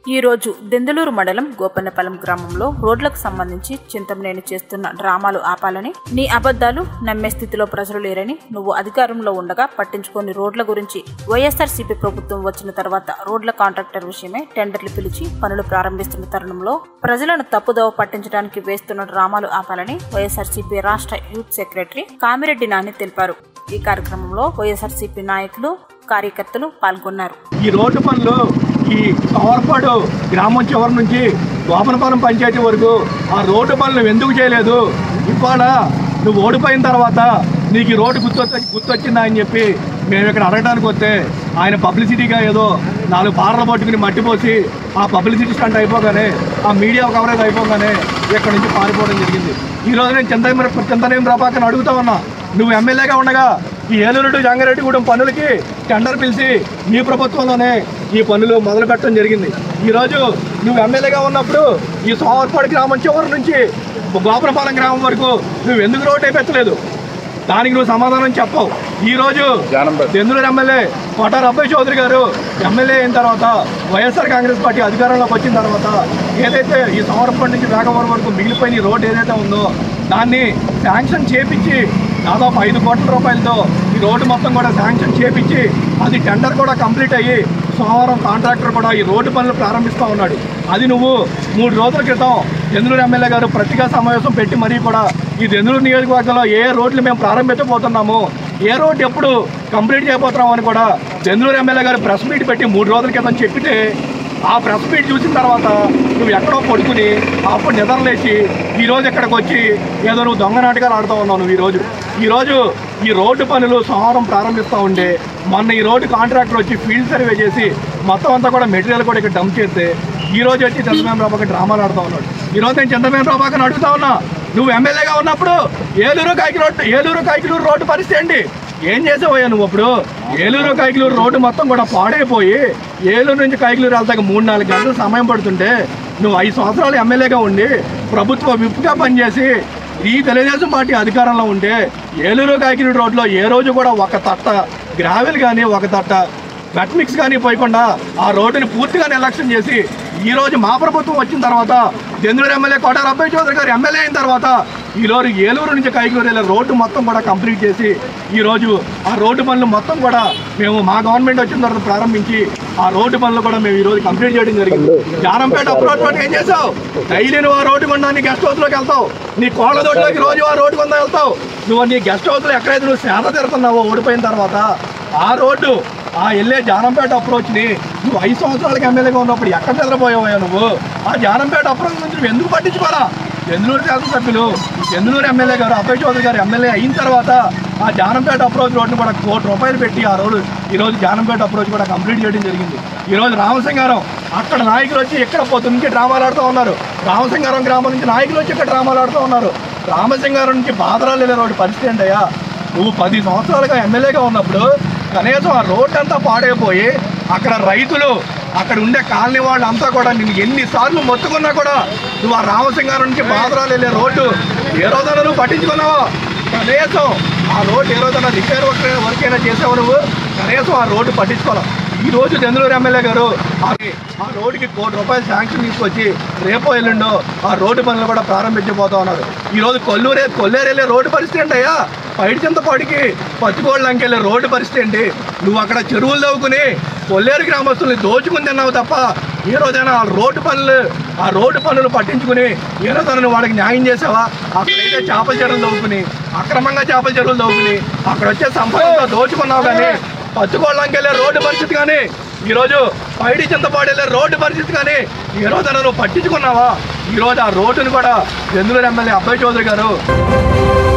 ఈ రోజు దెందులూరు మండలం గోపన్నపాలెం గ్రామంలో రోడ్లకు సంబంధించి చింతమనేని చేస్తున్న డ్రామాలు ఆపాలని నీ అబద్ధాలు నమ్మే స్థితిలో ప్రజలు లేరని నువ్వు అధికారంలో ఉండగా పట్టించుకొని రోడ్ల గురించి వైఎస్ఆర్సీపీ ప్రభుత్వం వచ్చిన తర్వాత రోడ్ల కాంట్రాక్టర్ విషయమే టెండర్లు పిలిచి పనులు ప్రారంభిస్తున్న తరుణంలో ప్రజలను తప్పుదోవ పట్టించడానికి వేస్తున్న డ్రామాలు ఆపాలని వైఎస్ఆర్సీపీ రాష్ట్ర యూత్ సెక్రటరీ కామిరెడ్డి నాని తెలిపారు ఈ కార్యక్రమంలో వైఎస్ఆర్సీపీ నాయకులు కార్యకర్తలు పాల్గొన్నారు ఈ రోడ్డు పనులు ఈ కవర్పాడు గ్రామం చివరి నుంచి గోపనపాలెం పంచాయతీ వరకు ఆ రోడ్డు పనులు ఎందుకు చేయలేదు ఇవాళ నువ్వు ఓడిపోయిన తర్వాత నీకు ఈ రోడ్డు గుర్తొచ్చ గుర్తొచ్చిందా అని చెప్పి మేము ఇక్కడ అడగడానికి వస్తే ఆయన పబ్లిసిటీగా ఏదో నాలుగు పార్లు పట్టుకుని మట్టి పోసి ఆ పబ్లిసిటీ స్టంట్ అయిపోగానే ఆ మీడియా కవరేజ్ అయిపోగానే ఇక్కడ నుంచి పారిపోవడం జరిగింది ఈ రోజు నేను చింతనేం చింతనేం ప్రభాకర్ అడుగుతా ఉన్నా నువ్వు ఎమ్మెల్యేగా ఉండగా ఈ ఏలూరు టు జంగారెడ్డిగూడెం పనులకి టెండర్ పిలిచి మీ ప్రభుత్వంలోనే ఈ పనులు మొదలు పెట్టడం జరిగింది ఈరోజు నువ్వు ఎమ్మెల్యేగా ఉన్నప్పుడు ఈ సోమర్పాడు గ్రామం చివరి నుంచి గోపురపాలెం గ్రామం వరకు నువ్వు ఎందుకు రోడ్ వేపెత్తలేదు దానికి నువ్వు సమాధానం చెప్పవు ఈ రోజు దెందులూరు ఎమ్మెల్యే కోటారు అబ్బాయి చౌదరి గారు ఎమ్మెల్యే అయిన తర్వాత వైఎస్ఆర్ కాంగ్రెస్ పార్టీ అధికారంలోకి వచ్చిన తర్వాత ఏదైతే ఈ సమర్పణ నుంచి వేగవరం వరకు మిగిలిపోయిన ఈ రోడ్డు ఏదైతే ఉందో దాన్ని శాంక్షన్ చేపించి దాదాపు ఐదు కోట్ల రూపాయలతో ఈ రోడ్డు మొత్తం కూడా శాంక్షన్ చేపించి అది టెండర్ కూడా కంప్లీట్ అయ్యి సోమవారం కాంట్రాక్టర్ కూడా ఈ రోడ్డు పనులు ప్రారంభిస్తూ ఉన్నాడు అది నువ్వు మూడు రోజుల క్రితం దెందులూరు ఎమ్మెల్యే గారు పత్రికా సమావేశం పెట్టి మరీ కూడా ఈ దెందులూరు నియోజకవర్గంలో ఏ రోడ్లు మేము ప్రారంభించబోతున్నాము ఏ రోడ్డు ఎప్పుడు కంప్లీట్ చేయబోతున్నాము అని కూడా దెందులూరు ఎమ్మెల్యే గారు ప్రెస్ మీట్ పెట్టి మూడు రోజుల క్రితం చెప్పితే ఆ ప్రెస్ మీట్ చూసిన తర్వాత నువ్వు ఎక్కడో పడుకుని అప్పుడు నిద్రలేచి ఈరోజు ఇక్కడికి వచ్చి ఏదో నువ్వు దొంగ నాటకాలు ఆడుతూ ఉన్నావు నువ్వు ఈరోజు ఈరోజు ఈ రోడ్డు పనులు సోమవారం ప్రారంభిస్తూ ఉండే మొన్న ఈ రోడ్డు కాంట్రాక్టర్ వచ్చి ఫీల్డ్ సర్వే చేసి మొత్తం అంతా కూడా మెటీరియల్ కూడా ఇక్కడ డంప్ చేస్తే ఈ రోజు వచ్చి చంద్రబాబు ప్రభాకర్ డ్రామాలు ఆడుతూ ఉన్నాడు ఈ రోజు నేను చంద్రబాబు ప్రభాకర్ అడుగుతా ఉన్నా నువ్వు ఎమ్మెల్యేగా ఉన్నప్పుడు ఏలూరు కాకి రోడ్డు ఏలూరు కాకిలూరు రోడ్డు పరిస్థితి ఏంటి ఏం చేసావయ్యా నువ్వు అప్పుడు ఏలూరు కైకిలూరు రోడ్డు మొత్తం కూడా పాడైపోయి ఏలూరు నుంచి కైకిలూరు వెళ్తాక మూడు నాలుగు గంటలు సమయం పడుతుంటే నువ్వు ఐదు సంవత్సరాలు ఎమ్మెల్యేగా ఉండి ప్రభుత్వ విప్గా పనిచేసి ఈ తెలుగుదేశం పార్టీ అధికారంలో ఉంటే ఏలూరు కైకిలూరు రోడ్లో ఏ రోజు కూడా ఒక తట్ట గ్రావెల్ కానీ ఒక తట్ట వెట్ మిక్స్ కానీ పోయకుండా ఆ రోడ్డుని పూర్తిగా నిర్లక్ష్యం చేసి ఈ రోజు మా ప్రభుత్వం వచ్చిన తర్వాత చంద్రుడు ఎమ్మెల్యే కోటారు అబ్బాయి చౌదరి గారు ఎమ్మెల్యే అయిన తర్వాత ఈ రోజు ఏలూరు నుంచి కైకూరు వెళ్ళే రోడ్డు మొత్తం కూడా కంప్లీట్ చేసి ఈ రోజు ఆ రోడ్డు పనులు మొత్తం కూడా మేము మా గవర్నమెంట్ వచ్చిన తర్వాత ప్రారంభించి ఆ రోడ్డు పనులు కూడా మేము ఈ రోజు కంప్లీట్ చేయడం జరిగింది జారంపేట అప్రోచ్ రోడ్ ఏం చేసావు డైలీ నువ్వు ఆ రోడ్డు కొండా నీ గెస్ట్ హౌస్లోకి వెళ్తావు నీ కోళ్ళ దొడ్లోకి రోజు ఆ రోడ్డు కొందా వెళ్తావు నువ్వు నీ గెస్ట్ హౌస్లో ఎక్కడైతే నువ్వు సేద తిరుగుతున్నావో ఓడిపోయిన తర్వాత ఆ రోడ్డు ఆ వెళ్ళే జానంపేట అప్రోచ్ని నువ్వు ఐదు సంవత్సరాలకి ఎమ్మెల్యేగా ఉన్నప్పుడు ఎక్కడ నిద్రపోయావయ్యా నువ్వు ఆ జానంపేట అప్రోచ్ నుంచి నువ్వు ఎందుకు పట్టించుకోరా చంద్రూరు శాసనసభ్యులు చంద్రూరు ఎమ్మెల్యే గారు అభయ్ చౌదరి గారు ఎమ్మెల్యే అయిన తర్వాత ఆ జానంపేట అప్రోచ్ రోడ్డుని కూడా కోటి రూపాయలు పెట్టి ఆ రోజు ఈ రోజు జానంపేట అప్రోచ్ కూడా కంప్లీట్ చేయడం జరిగింది ఈ రోజు రామసింగారం అక్కడ నాయకులు వచ్చి ఇక్కడ పొద్దు నుంచి డ్రామాలు ఆడుతూ ఉన్నారు రామసింగారం గ్రామం నుంచి నాయకులు వచ్చి ఇక్కడ డ్రామాలు ఆడుతూ ఉన్నారు రామసింగారం నుంచి బాధరాలు వెళ్ళే రోడ్డు పరిస్థితి ఏంటయ్యా నువ్వు పది సంవత్సరాలుగా ఎమ్మెల్యేగా ఉన్నప్పుడు కనీసం ఆ రోడ్డు అంతా పాడైపోయి అక్కడ రైతులు అక్కడ ఉండే కాలనీ వాళ్ళు అంతా కూడా నేను ఎన్నిసార్లు మొత్తుకున్నా కూడా నువ్వు ఆ రామసింగారం నుంచి బాధరాలు వెళ్ళే రోడ్డు ఏ రోజైనా నువ్వు పట్టించుకున్నావా కనీసం ఆ రోడ్డు ఏ రోజైనా రిపేర్ వర్క్ వర్కైనా చేసావు నువ్వు కనీసం ఆ రోడ్డు పట్టించుకోవాలి ఈ రోజు చంద్రూరు ఎమ్మెల్యే గారు ఆ ఆ రోడ్డుకి కోటి రూపాయలు శాంక్షన్ తీసుకొచ్చి రేపో ఎల్లుండో ఆ రోడ్డు పనులు కూడా ప్రారంభించబోతా ఉన్నారు ఈ రోజు కొల్లూరే కొల్లేరు వెళ్ళే రోడ్డు పరిస్థితి ఏంటయ్యా పైడి చింతపాడికి పత్తికోళ్ళకి వెళ్ళే రోడ్డు పరిస్థితి ఏంటి నువ్వు అక్కడ చెరువులు తవ్వుకుని కొల్లేరు గ్రామస్తుల్ని దోచుకుని తిన్నావు తప్ప ఏ రోజైనా ఆ రోడ్డు పనులు ఆ రోడ్డు పనులు పట్టించుకుని ఏ రోజైనా నువ్వు వాళ్ళకి న్యాయం చేసావా అక్కడైతే చేపల చెరువులు తవ్వుకుని అక్రమంగా చేపల చెరువులు తవ్వుకుని అక్కడ వచ్చే సంపద దోచుకున్నావు కానీ పత్తుకోళ్ళకి వెళ్ళే రోడ్డు పరిస్థితి కానీ ఈరోజు పైడి చింతపాడు వెళ్ళే రోడ్డు పరిస్థితి కానీ ఈ రోజు నువ్వు పట్టించుకున్నావా ఈరోజు ఆ రోడ్డును కూడా చంద్రుడు ఎమ్మెల్యే అబ్బాయి చౌదరి గారు